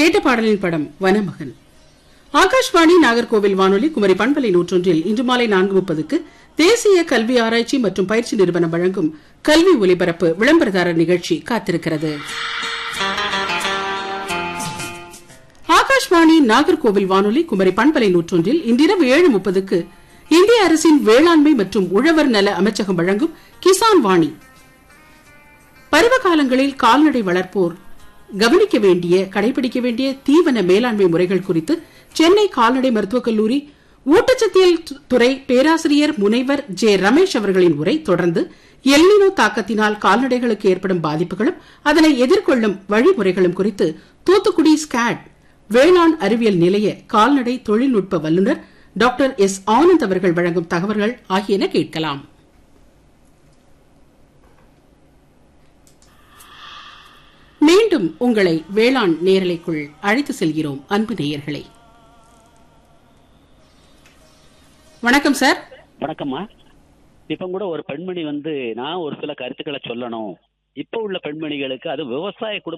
கேட்ட பாடலின் படம் வனமகன் ஆகாஷ்வாணி நாகர்கோவில் வானொலி குமரி பண்பலை நூற்றொன்றில் இன்று மாலை நான்கு முப்பதுக்கு தேசிய கல்வி ஆராய்ச்சி மற்றும் பயிற்சி நிறுவனம் வழங்கும் கல்வி ஒலிபரப்பு விளம்பரதாரர் நிகழ்ச்சி காத்திருக்கிறது ஆகாஷ்வாணி நாகர்கோவில் வானொலி குமரி பண்பலை நூற்றொன்றில் இன்றிரவு ஏழு முப்பதுக்கு இந்திய அரசின் வேளாண்மை மற்றும் உழவர் நல அமைச்சகம் வழங்கும் கிசான் வாணி பருவகாலங்களில் கால்நடை வளர்ப்போர் கவனிக்க வேண்டிய கடைபிடிக்க வேண்டிய தீவன மேலாண்மை முறைகள் குறித்து சென்னை கால்நடை மருத்துவக் கல்லூரி ஊட்டச்சத்தியல் துறை பேராசிரியர் முனைவர் ஜே ரமேஷ் அவர்களின் உரை தொடர்ந்து எல்னினோ தாக்கத்தினால் கால்நடைகளுக்கு ஏற்படும் பாதிப்புகளும் அதனை எதிர்கொள்ளும் வழிமுறைகளும் குறித்து தூத்துக்குடி ஸ்காட் வேளாண் அறிவியல் நிலைய கால்நடை தொழில்நுட்ப வல்லுநர் டாக்டர் எஸ் ஆனந்த் அவர்கள் வழங்கும் தகவல்கள் ஆகியன கேட்கலாம் மீண்டும் உங்களை வேளாண் நேரலைக்குள் அழைத்து செல்கிறோம் அன்பு நேயர்களே வணக்கம் சார் வணக்கம்மா இப்ப கூட ஒரு பெண்மணி வந்து நான் ஒரு சில கருத்துக்களை சொல்லணும் இப்ப உள்ள பெண்மணிகளுக்கு அது விவசாய குடும்ப